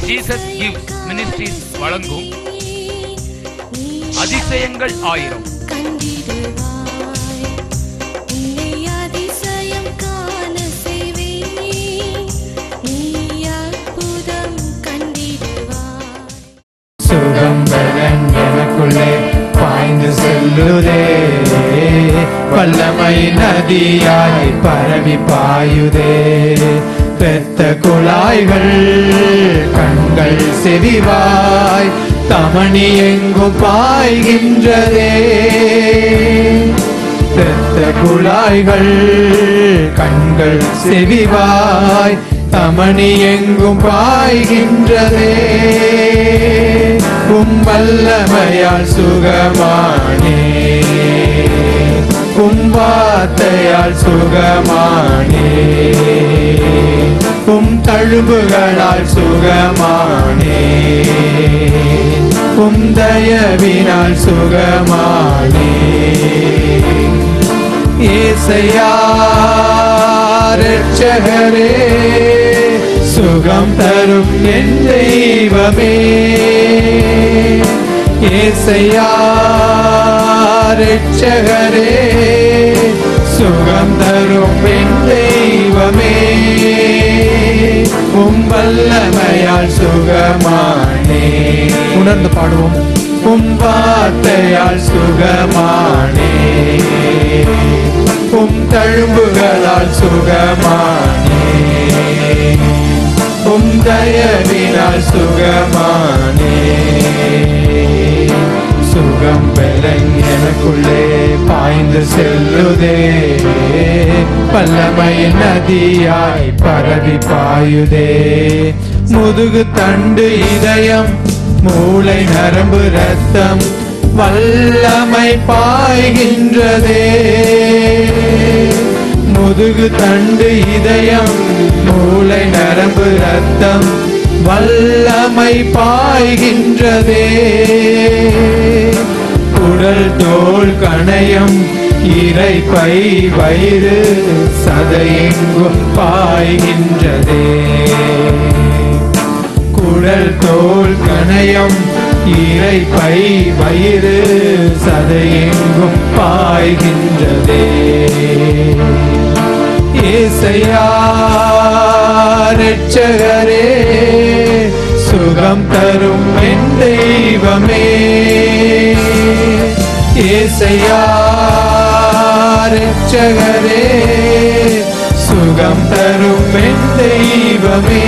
Jesus gives ministries வழங்கும் அதிசயங்கள் ஆயிரம் கண்டிடுவாய் உன்னை அதிசயம் காண செய்வேன் நீ அற்புதம் கண்டிடுவாய் சுகம் பலன் எனக்குள்ளே பாய்ந்து செல்லுதே வல்லமை நதியாய் பரவி பாயுதே பெத்த குழாய்கள் கண்கள் செவிவாய் தமணி எங்கும் பாய்கின்றதே பெத்த குழாய்கள் கண்கள் செவிவாய் தமணி எங்கும் பாய்கின்றதே கும்பல்லமையால் சுகமானே கும்பாத்தையால் சுகமானே கும் தழும்புகளால் சுகமானே கும் தயவினால் சுகமானே ஏசையா ரட்சகரே சுகம் தரும் என் தெய்வமே ஏசையா ரட்சகரே சுகம் தரும் என் தெய்வமே உம்பல்லமையால் சுகமானே உணர்ந்து பாடுவோம் உம்பாத்தையால் சுகமானே உம் தழும்புகளால் சுகமானே உம் தயவினால் சுகமானே சுகம் பெலன் எனக்குள்ளே பாய்ந்து செல்லுதே பல்லமை நதியாய் பரவி பாயுதே முதுகு தண்டு இதயம் மூளை நரம்பு ரத்தம் வல்லமை பாய்கின்றதே முதுகு தண்டு இதயம் மூளை நரம்பு ரத்தம் வல்லமை பாய்கின்றதே உடல் தோல் கணையம் இறைப்பை வயிறு சதையெங்கும் பாய்கின்றதே குடல் தோல் கணையம் இறைப்பை வயிறு சதையெங்கும் பாய்கின்றதே ஏசையா ரட்சகரே சுகம் தரும் என் தெய்வமே ஏசையா ரட்சகரே சுகம் தரும் என் தெய்வமே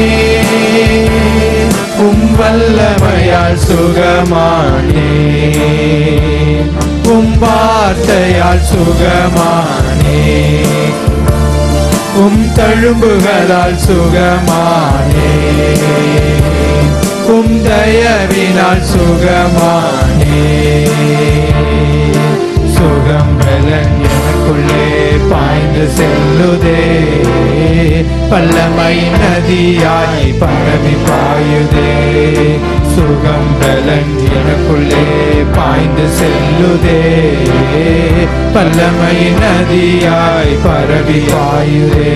உம் வல்லமையால் சுகமானே உம் வார்த்தையால் சுகமானே உம் தழும்புகளால் சுகமானே உம் தயவினால் சுகமானே சுகம் பலன் எனக்குள்ளே பாய்ந்து செல்லுதே பல்லமை நதியாய் பரவி பாயுதே சுகம் பலன் எனக்குள்ளே பாய்ந்து செல்லுதே பல்லமை நதியாய் பரவி பாயுதே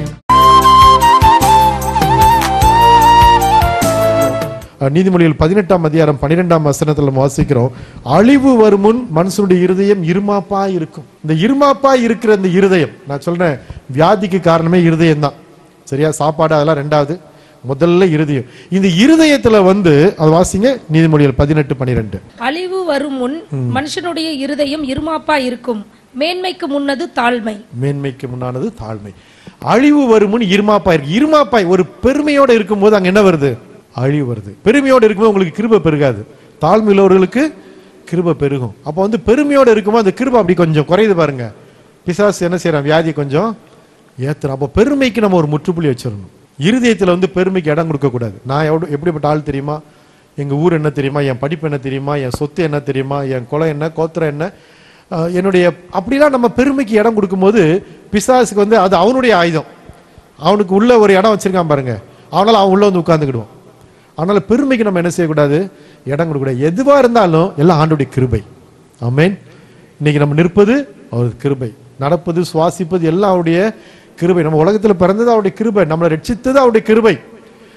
அஹ் நீதிமொழிகள் பதினெட்டாம் அதிகாரம் பன்னிரெண்டாம் வசனத்துல நம்ம வாசிக்கிறோம் அழிவு வரும் முன் மனுஷனுடைய இருதயம் இருமாப்பா இருக்கும் இந்த இருமாப்பா இருக்கிற இந்த இருதயம் நான் சொல்றேன் வியாதிக்கு காரணமே இருதயம் தான் சரியா சாப்பாடு அதெல்லாம் ரெண்டாவது முதல்ல இருதயம் இந்த இருதயத்துல வந்து அது வாசிங்க நீதிமொழிகள் பதினெட்டு பன்னிரெண்டு அழிவு வரும் முன் மனுஷனுடைய இருதயம் இருமாப்பா இருக்கும் மேன்மைக்கு முன்னது தாழ்மை மேன்மைக்கு முன்னானது தாழ்மை அழிவு வரும் முன் இருமாப்பாய் இருக்கு இருமாப்பாய் ஒரு பெருமையோட இருக்கும்போது அங்க என்ன வருது அழிவு வருது பெருமையோட இருக்கும்போது உங்களுக்கு கிருபை பெருகாது தாழ்மை உள்ளவர்களுக்கு கிருபை பெருகும் அப்போ வந்து பெருமையோட இருக்கும்போது அந்த கிருபை அப்படி கொஞ்சம் குறையுது பாருங்க பிசாசு என்ன செய்யறான் வியாதி கொஞ்சம் ஏத்துறான் அப்போ பெருமைக்கு நம்ம ஒரு முற்றுப்புள்ளி வச்சிடணும் இருதயத்துல வந்து பெருமைக்கு இடம் கொடுக்க கூடாது நான் எவ்வளவு எப்படிப்பட்ட ஆள் தெரியுமா எங்க ஊர் என்ன தெரியுமா என் படிப்பு என்ன தெரியுமா என் சொத்து என்ன தெரியுமா என் குலம் என்ன கோத்திரம் என்ன அஹ் என்னுடைய அப்படிலாம் நம்ம பெருமைக்கு இடம் கொடுக்கும்போது பிசாசுக்கு வந்து அது அவனுடைய ஆயுதம் அவனுக்கு உள்ள ஒரு இடம் வச்சிருக்கான் பாருங்க அவனால அவன் உள்ள வந்து உட்கார்ந்துக்கிடுவான் அதனால பெருமைக்கு நம்ம என்ன செய்யக்கூடாது இடம் கொடுக்கக்கூடாது எதுவா இருந்தாலும் எல்லாம் ஆண்டுடைய கிருபை ஆமென் இன்னைக்கு நம்ம நிற்பது அவர் கிருபை நடப்பது சுவாசிப்பது எல்லாம் அவருடைய கிருபை நம்ம உலகத்துல பிறந்தது அவருடைய கிருபை நம்மளை ரட்சித்தது அவருடைய கிருபை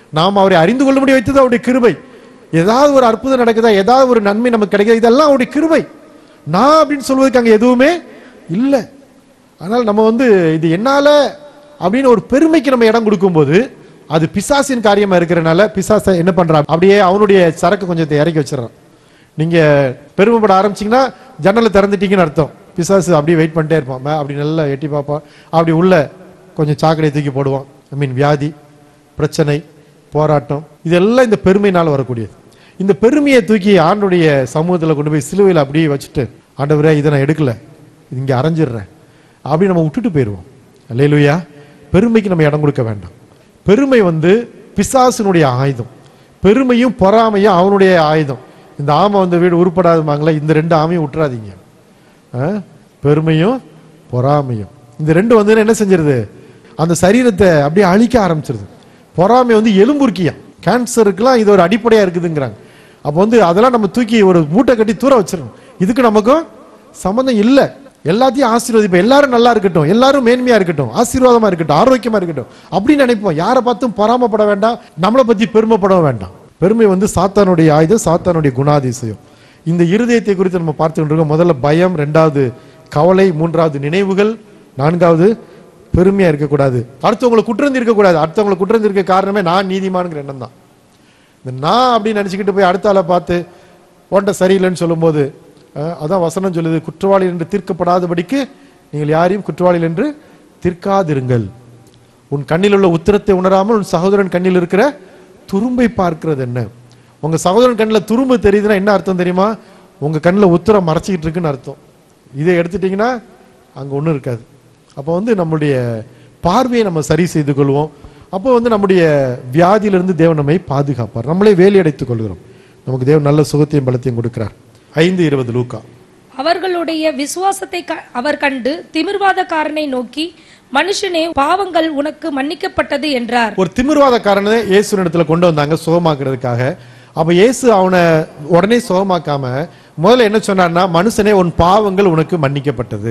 நாம் அவரை அறிந்து கொள்ள முடிய வைத்தது அவருடைய கிருபை ஏதாவது ஒரு அற்புதம் நடக்குதா ஏதாவது ஒரு நன்மை நமக்கு கிடைக்குதா இதெல்லாம் அவருடைய கிருபை நான் அப்படின்னு சொல்வதற்கு அங்க எதுவுமே இல்லை ஆனால் நம்ம வந்து இது என்னால அப்படின்னு ஒரு பெருமைக்கு நம்ம இடம் கொடுக்கும்போது அது பிசாசின் காரியமா இருக்கிறனால பிசாசை என்ன பண்றான் அப்படியே அவனுடைய சரக்கு கொஞ்சத்தை இறக்கி வச்சிடறான் நீங்க பெருமைப்பட ஆரம்பிச்சீங்கன்னா ஜன்னலை திறந்துட்டீங்கன்னு அர்த்தம் பிசாசு அப்படியே வெயிட் பண்ணிட்டே இருப்பான் மே- அப்படி நல்லா எட்டி பார்ப்பான் அப்படி உள்ள கொஞ்சம் சாக்கடை தூக்கி போடுவான் ஐ மீன் வியாதி பிரச்சனை போராட்டம் இதெல்லாம் இந்த பெருமையினால் வரக்கூடியது இந்த பெருமையை தூக்கி ஆண்டுடைய சமூகத்தில் கொண்டு போய் சிலுவையில் அப்படியே வச்சுட்டு ஆண்டவரே இதை நான் எடுக்கல இது இங்கே அரைஞ்சிடுறேன் அப்படி நம்ம விட்டுட்டு போயிடுவோம் அல்லேலூயா பெருமைக்கு நம்ம இடம் கொடுக்க வேண்டாம் பெருமை வந்து பிசாசினுடைய ஆயுதம் பெருமையும் பொறாமையும் அவனுடைய ஆயுதம் இந்த ஆமை வந்து வீடு உருப்படாதுமாங்களே இந்த ரெண்டு ஆமையும் விட்டுறாதீங்க ஆ? பெருமையும் பொறாமையும் இந்த ரெண்டு வந்து என்ன செஞ்சிருது அந்த சரீரத்தை அப்படியே அழிக்க ஆரம்பிச்சிருது பொறாமை வந்து எலும்புருக்கியம் கேன்சருக்குலாம் இது ஒரு அடிப்படையா இருக்குதுங்கிறாங்க அப்போ வந்து அதெல்லாம் நம்ம தூக்கி ஒரு மூட்டை கட்டி தூர வச்சிடணும் இதுக்கு நமக்கும் சம்மந்தம் இல்லை எல்லாத்தையும் ஆசீர்வதிப்போம் எல்லாரும் நல்லா இருக்கட்டும் எல்லாரும் மேன்மையா இருக்கட்டும் ஆசீர்வாதமா இருக்கட்டும் ஆரோக்கியமா இருக்கட்டும் அப்படின்னு நினைப்போம் யாரை பார்த்தும் பொறாமப்பட வேண்டாம் நம்மளை பத்தி பெருமைப்பட வேண்டாம் பெருமை வந்து சாத்தானுடைய ஆயுதம் சாத்தானுடைய குணாதிசயம் இந்த இருதயத்தை குறித்து நம்ம பார்த்துக்கிட்டு இருக்கோம் முதல்ல பயம் ரெண்டாவது கவலை மூன்றாவது நினைவுகள் நான்காவது பெருமையா இருக்கக்கூடாது அடுத்தவங்களை குற்றந்தி இருக்கக்கூடாது அடுத்தவங்களை குற்றந்தி இருக்க காரணமே நான் நீதிமானுங்கிற எண்ணம் தான் இந்த நான் அப்படின்னு நினச்சிக்கிட்டு போய் அடுத்த ஆளை பார்த்து ஓண்ட சரியில்லைன்னு சொல்லும்போது அஹ், அதான் வசனம் சொல்லுது குற்றவாளி என்று தீர்க்கப்படாதபடிக்கு நீங்கள் யாரையும் குற்றவாளிகள் என்று தீர்க்காதிருங்கள் உன் கண்ணில் உள்ள உத்திரத்தை உணராமல் உன் சகோதரன் கண்ணில் இருக்கிற துரும்பை பார்க்கிறது என்ன உங்க சகோதரன் கண்ணில் துரும்பு தெரியுதுன்னா என்ன அர்த்தம் தெரியுமா உங்க கண்ணில் உத்திரம் மறைச்சிக்கிட்டு இருக்குன்னு அர்த்தம் இதை எடுத்துட்டீங்கன்னா அங்க ஒன்றும் இருக்காது அப்போ வந்து நம்முடைய பார்வையை நம்ம சரி செய்து கொள்வோம் அப்போ வந்து நம்முடைய வியாதியிலிருந்து தேவன் நம்மை பாதுகாப்பார் நம்மளே வேலையடைத்துக் கொள்கிறோம் நமக்கு தேவன் நல்ல சுகத்தையும் பலத்தையும் கொடுக்கிறார் ஐந்து இருபது லூக்கா அவர்களுடைய விசுவாசத்தை க- அவர் கண்டு திமிர்வாதக்காரனை நோக்கி மனுஷனே பாவங்கள் உனக்கு மன்னிக்கப்பட்டது என்றார் ஒரு திமிர்வாதக்காரனை இயேசு இடத்துல கொண்டு வந்தாங்க சுகமாக்குறதுக்காக அப்ப இயேசு அவனை உடனே சுகமாக்காம முதல்ல என்ன சொன்னார்னா மனுஷனே உன் பாவங்கள் உனக்கு மன்னிக்கப்பட்டது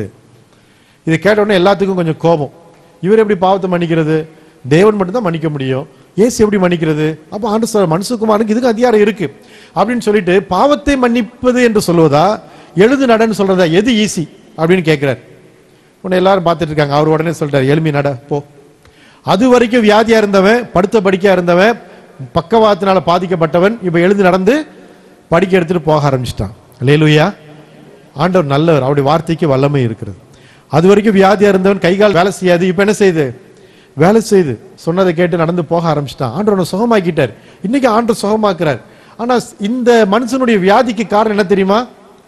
இதை கேட்ட உடனே எல்லாத்துக்கும் கொஞ்சம் கோபம் இவர் எப்படி பாவத்தை மன்னிக்கிறது தேவன் மட்டும்தான் மன்னிக்க முடியும் இயேசு எப்படி மன்னிக்கிறது அப்ப ஆண்டு சொல்ற மனுஷகுமாருக்கு இதுக்கு அதிகாரம் இருக்கு அப்படின்னு சொல்லிட்டு பாவத்தை மன்னிப்பது என்று சொல்வதா எழுது நடன்னு சொல்றதா எது ஈஸி அப்படின்னு கேட்கிறார் உன்னை எல்லாரும் பார்த்துட்டு இருக்காங்க அவர் உடனே சொல்றாரு எலும்பி நட போ அது வரைக்கும் வியாதியா இருந்தவன் படுத்த படிக்கா இருந்தவன் பக்கவாத்தினால பாதிக்கப்பட்டவன் இப்ப எழுந்து நடந்து படிக்க எடுத்துட்டு போக ஆரம்பிச்சிட்டான் லேலுயா ஆண்டவர் நல்லவர் அவருடைய வார்த்தைக்கு வல்லமை இருக்கிறது அது வரைக்கும் வியாதியா இருந்தவன் கை கால் வேலை செய்யாது இப்ப என்ன செய்யுது வேலை செய்யுது சொன்னதை கேட்டு நடந்து போக ஆரம்பிச்சிட்டான் ஆண்டவர் அவனை சுகமாக்கிட்டார் இன்னைக்கு ஆண்டவர் சுகமாக்குறார் ஆனா இந்த மனுஷனுடைய வியாதிக்கு காரணம் என்ன தெரியுமா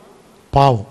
பாவம்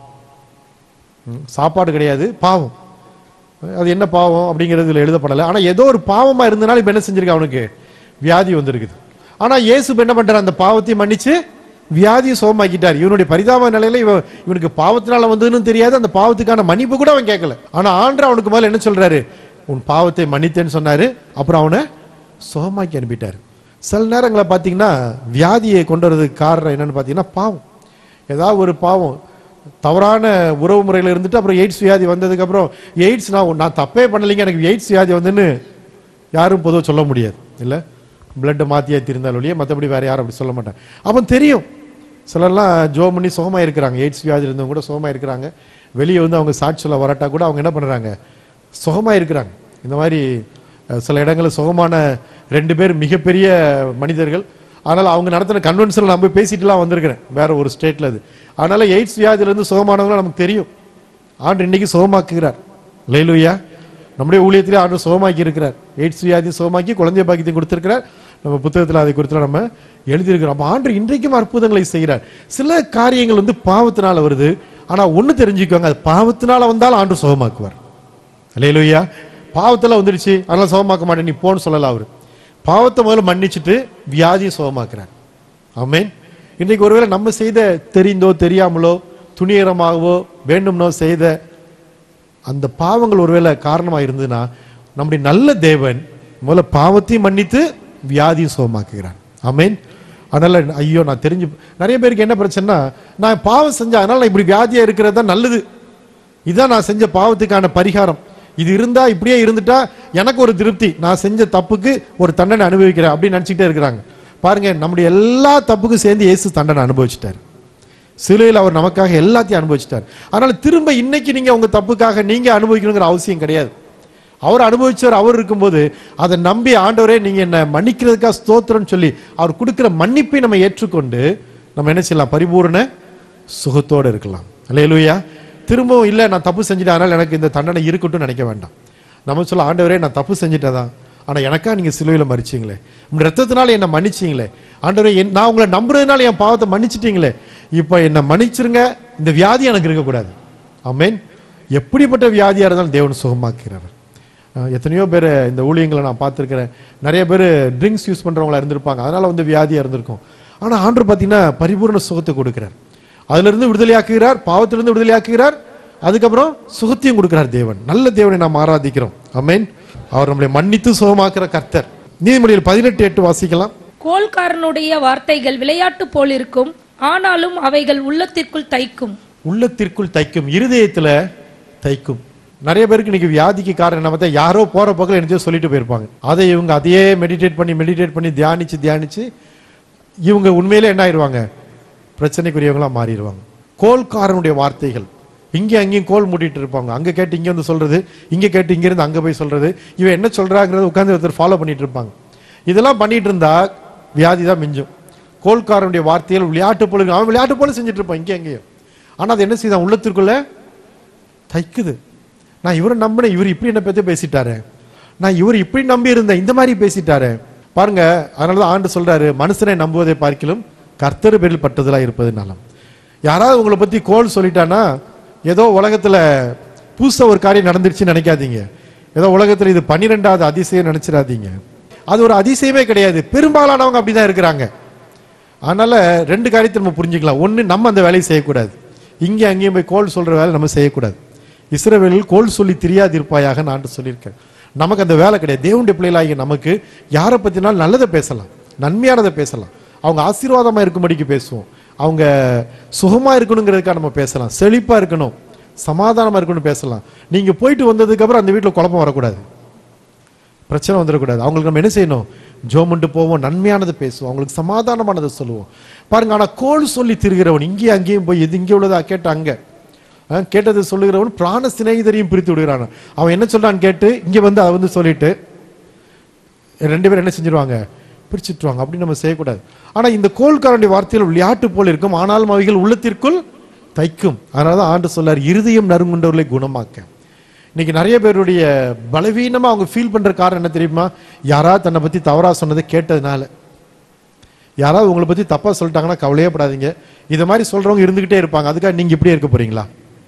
ம், சாப்பாடு கிடையாது பாவம் அது என்ன பாவம் அப்படிங்கிறது இதுல எழுதப்படலை ஆனா ஏதோ ஒரு பாவமா இருந்தனால இப்ப என்ன செஞ்சிருக்க அவனுக்கு வியாதி வந்திருக்குது ஆனா இயேசு இப்ப என்ன பண்றார் அந்த பாவத்தை மன்னிச்சு வியாதியை சுகமாக்கிட்டார் இவனுடைய பரிதாப நிலையில இவன் இவனுக்கு பாவத்தினால வந்ததுன்னு தெரியாது அந்த பாவத்துக்கான மன்னிப்பு கூட அவன் கேட்கல ஆனா ஆண்டர் அவனுக்கு முதல்ல என்ன சொல்றாரு உன் பாவத்தை மன்னித்தேன்னு சொன்னாரு அப்புறம் அவனை சுகமாக்கி அனுப்பிட்டாரு சில நேரங்களை பார்த்தீங்கன்னா வியாதியை கொண்டு வரதுக்கு காரணம் என்னன்னு பார்த்தீங்கன்னா பாவம் ஏதாவது ஒரு பாவம் தவறான உறவு முறையில் இருந்துட்டு அப்புறம் எய்ட்ஸ் வியாதி வந்ததுக்கு அப்புறம் எய்ட்ஸ் நான் நான் தப்பே பண்ணலைங்க எனக்கு எய்ட்ஸ் வியாதி வந்துன்னு யாரும் பொதுவாக சொல்ல முடியாது இல்லை பிளட்டை மாற்றி ஏற்றிருந்தாலும் ஒழிய மற்றபடி வேற யாரும் அப்படி சொல்ல மாட்டாங்க அப்போ தெரியும் சிலர்லாம் ஜோ பண்ணி சுகமாக இருக்கிறாங்க எய்ட்ஸ் வியாதி இருந்தவங்க கூட சுகமாக இருக்கிறாங்க வெளியே வந்து அவங்க சாட்சி சொல்ல வரட்டா கூட அவங்க என்ன பண்ணுறாங்க சுகமாக இருக்கிறாங்க இந்த மாதிரி அஹ், சில இடங்களில் சுகமான ரெண்டு பேர் மிகப்பெரிய மனிதர்கள் ஆனால் அவங்க நடத்தின கன்வென்ஷனில் நான் போய் பேசிட்டுலாம் வந்திருக்கிறேன் வேற ஒரு ஸ்டேட்ல அது அதனால எய்ட்ஸ் வியாதியிலேருந்து சுகமானவங்க நமக்கு தெரியும் ஆண்டு இன்னைக்கு சுகமாக்குகிறார் லேலுயா நம்முடைய ஊழியத்திலே ஆண்டு சுகமாக்கி இருக்கிறார் எய்ட்ஸ் வியாதி சுகமாக்கி குழந்தை பாக்கியத்தையும் கொடுத்திருக்கிறார் நம்ம புத்தகத்தில் அதை குறித்து நம்ம எழுதியிருக்கிறோம் அப்ப ஆண்டு இன்றைக்கும் அற்புதங்களை செய்கிறார் சில காரியங்கள் வந்து பாவத்தினால வருது ஆனா ஒண்ணு தெரிஞ்சுக்கோங்க அது பாவத்தினால வந்தாலும் ஆண்டு சுகமாக்குவார் அல்லேலூயா பாவத்தில் வந்துடுச்சு அதனால சுகமாக்க மாட்டேன் நீ போன்னு சொல்லல அவரு பாவத்தை முதல்ல மன்னிச்சுட்டு வியாதியை சுகமாக்குறார் ஆமென் இன்றைக்கு ஒருவேளை நம்ம செய்த தெரிந்தோ தெரியாமலோ துணிகரமாகவோ வேண்டும்னோ செய்த அந்த பாவங்கள் ஒருவேளை காரணமாக இருந்ததுன்னா நம்முடைய நல்ல தேவன் முதல்ல பாவத்தையும் மன்னித்து வியாதியும் சுகமாக்குகிறார் ஆமென் அதனால ஐயோ நான் தெரிஞ்சு நிறைய பேருக்கு என்ன பிரச்சனைனா நான் பாவம் செஞ்சேன் அதனால நான் இப்படி வியாதியா இருக்கிறது தான் நல்லது இதான் நான் செஞ்ச பாவத்துக்கான பரிகாரம் இது இருந்தா இப்படியே இருந்துட்டா எனக்கு ஒரு திருப்தி நான் செஞ்ச தப்புக்கு ஒரு தண்டனை அனுபவிக்கிறேன் அப்படின்னு நினைச்சிட்டே இருக்கிறாங்க பாருங்க நம்முடைய எல்லா தப்புக்கும் சேர்ந்து இயேசு தண்டனை அனுபவிச்சிட்டார் சிலுவையில் அவர் நமக்காக எல்லாத்தையும் அனுபவிச்சிட்டார் அதனால திரும்ப இன்னைக்கு நீங்க உங்க தப்புக்காக நீங்க அனுபவிக்கணுங்கிற அவசியம் கிடையாது அவர் அனுபவிச்சவர் அவர் இருக்கும்போது அதை நம்பி ஆண்டவரே நீங்க என்ன மன்னிக்கிறதுக்காக ஸ்தோத்திரம்னு சொல்லி அவர் கொடுக்கிற மன்னிப்பை நம்ம ஏற்றுக்கொண்டு நம்ம என்ன செய்யலாம் பரிபூரண சுகத்தோடு இருக்கலாம் அல்லேலூயா திரும்பவும் இல்லை நான் தப்பு செஞ்சுட்டேன் அதனால எனக்கு இந்த தண்டனை இருக்கட்டும் நினைக்க வேண்டாம் நம்ம சொல்ல ஆண்டவரே நான் தப்பு செஞ்சுட்டேதான் ஆனா எனக்கா நீங்க சிலுவையில் மறிச்சீங்களே உங்க ரத்தத்தினால என்னை மன்னிச்சீங்களே ஆண்டவரே என்- நான் உங்களை நம்புறதுனால என் பாவத்தை மன்னிச்சிட்டீங்களே இப்போ என்னை மன்னிச்சிருங்க இந்த வியாதி எனக்கு இருக்கக்கூடாது ஆமென் எப்படிப்பட்ட வியாதியா இருந்தாலும் தேவன் சுகமாக்கிறார் அஹ் எத்தனையோ பேர் இந்த ஊழியங்களை நான் பார்த்துருக்கிறேன் நிறைய பேர் ட்ரிங்க்ஸ் யூஸ் பண்றவங்களா இருந்திருப்பாங்க அதனால வந்து வியாதியா இருந்திருக்கும் ஆனா ஆண்டவர் பார்த்தீங்கன்னா பரிபூர்ண சுகத்தை கொடுக்கிறார் அதுல இருந்து விடுதலையாக்குகிறார் பாவத்திலிருந்து விடுதலையாக்குகிறார் அதுக்கப்புறம் சுகத்தையும் கொடுக்கிறார் தேவன் நல்ல தேவனை நாம் ஆராதிக்கிறோம் ஆமென் அவர் நம்மளை மன்னித்து சுகமாக்குற கர்த்தர் நீதிமொழியில் பதினெட்டு எட்டு வாசிக்கலாம் கோல்காரனுடைய வார்த்தைகள் விளையாட்டு போல் இருக்கும் ஆனாலும் அவைகள் உள்ளத்திற்குள் தைக்கும் உள்ளத்திற்குள் தைக்கும் இருதயத்துல தைக்கும் நிறைய பேருக்கு இன்னைக்கு வியாதிக்கு காரணம் என்ன பார்த்தா யாரோ போற பக்கம் என்னத்தையோ சொல்லிட்டு போயிருப்பாங்க அதை இவங்க அதையே மெடிடேட் பண்ணி மெடிடேட் பண்ணி தியானிச்சு தியானிச்சு இவங்க உண்மையிலே என்ன ஆயிடுவாங்க பிரச்சனைக்குரியவங்களா மாறிடுவாங்க கோல்காரனுடைய வார்த்தைகள் இங்கே அங்கேயும் கோல் மூடிட்டு இருப்பாங்க அங்க கேட்டு இங்க வந்து சொல்றது இங்க கேட்டு இங்க இருந்து அங்க போய் சொல்றது இவன் என்ன சொல்றாங்கிறத உட்கார்ந்து ஒருத்தர் ஃபாலோ பண்ணிட்டு இருப்பாங்க இதெல்லாம் பண்ணிட்டு இருந்தா வியாதி தான் மிஞ்சும் கோல்காரனுடைய வார்த்தைகள் விளையாட்டு போல இருக்கு. அவன் விளையாட்டு போல செஞ்சுட்டு இருப்பான் இங்கே அங்கேயும் ஆனா அது என்ன செய்தான் உள்ளத்திற்குள்ள தைக்குது நான் இவரை நம்பினேன் இவர் இப்படி என்ன பத்தி பேசிட்டாரு நான் இவர் இப்படி நம்பி இருந்தேன் இந்த மாதிரி பேசிட்டாரு பாருங்க அதனாலதான் ஆண்டு சொல்றாரு மனுஷனை நம்புவதை பார்க்கிலும் கர்த்தர் பேரில் பட்டதெல்லாம் இருப்பது நலம் யாராவது உங்களை பத்தி கோல் சொல்லிட்டானா ஏதோ உலகத்துல புதுசா ஒரு காரியம் நடந்துருச்சுன்னு நினைக்காதீங்க ஏதோ உலகத்துல இது பன்னிரெண்டாவது அதிசயம் நினைச்சிடாதீங்க அது ஒரு அதிசயமே கிடையாது பெரும்பாலானவங்க அப்படிதான் இருக்கிறாங்க அதனால ரெண்டு காரியத்தை நம்ம புரிஞ்சுக்கலாம் ஒண்ணு நம்ம அந்த வேலையை செய்யக்கூடாது இங்கே அங்கேயும் போய் கோல் சொல்ற வேலை நம்ம செய்யக்கூடாது இஸ்ரவேலில் கோல் சொல்லி தெரியாதிருப்பாயாக நான் சொல்லியிருக்கேன் நமக்கு அந்த வேலை கிடையாது தேவனுடைய பிள்ளைகளாகிய நமக்கு யாரை பத்தினாலும் நல்லதை பேசலாம் நன்மையானதை பேசலாம் அவங்க ஆசீர்வாதமா இருக்கும்படிக்கு பேசுவோம் அவங்க சுகமா இருக்கணுங்கிறதுக்காக நம்ம பேசலாம் செழிப்பா இருக்கணும் சமாதானமா இருக்கணும்னு பேசலாம் நீங்க போயிட்டு வந்ததுக்கு அப்புறம் அந்த வீட்டுல குழப்பம் வரக்கூடாது பிரச்சனை வந்துடக்கூடாது அவங்களுக்கு நம்ம என்ன செய்யணும் ஜோமன்ட்டு போவோம் நன்மையானதை பேசுவோம் அவங்களுக்கு சமாதானமானதை சொல்லுவோம் பாருங்க ஆனா கோல் சொல்லி திரிகிறவன் இங்கேயும் அங்கேயும் போய் இது இங்கே உள்ளதா கேட்ட அங்க ஆ, கேட்டதை சொல்லுகிறவன் பிராண சிநேகிதரையும் பிரித்து விடுகிறான் அவன் என்ன சொல்றான்னு கேட்டு இங்க வந்து அதை வந்து சொல்லிட்டு ரெண்டு பேரும் என்ன செஞ்சிருவாங்க பிரிச்சுட்டுருவாங்க அப்படி நம்ம செய்யக்கூடாது ஆனா இந்த கோல்காரனுடைய வார்த்தைகள் விளையாட்டு போல் இருக்கும் ஆனாலும் அவைகள் உள்ளத்திற்குள் தைக்கும் அதனாலதான் ஆண்டு சொல்லார் இருதயம் நறுங்குண்டவர்களை குணமாக்க இன்னைக்கு நிறைய பேருடைய பலவீனமா அவங்க ஃபீல் பண்ற காரணம் என்ன தெரியுமா யாராவது தன்னை பத்தி தவறா சொன்னதை கேட்டதுனால யாராவது உங்களை பத்தி தப்பா சொல்லிட்டாங்கன்னா கவலையே படாதீங்க இதை மாதிரி சொல்றவங்க இருந்துகிட்டே இருப்பாங்க அதுக்காக நீங்க இப்படியே இருக்க போறீங்களா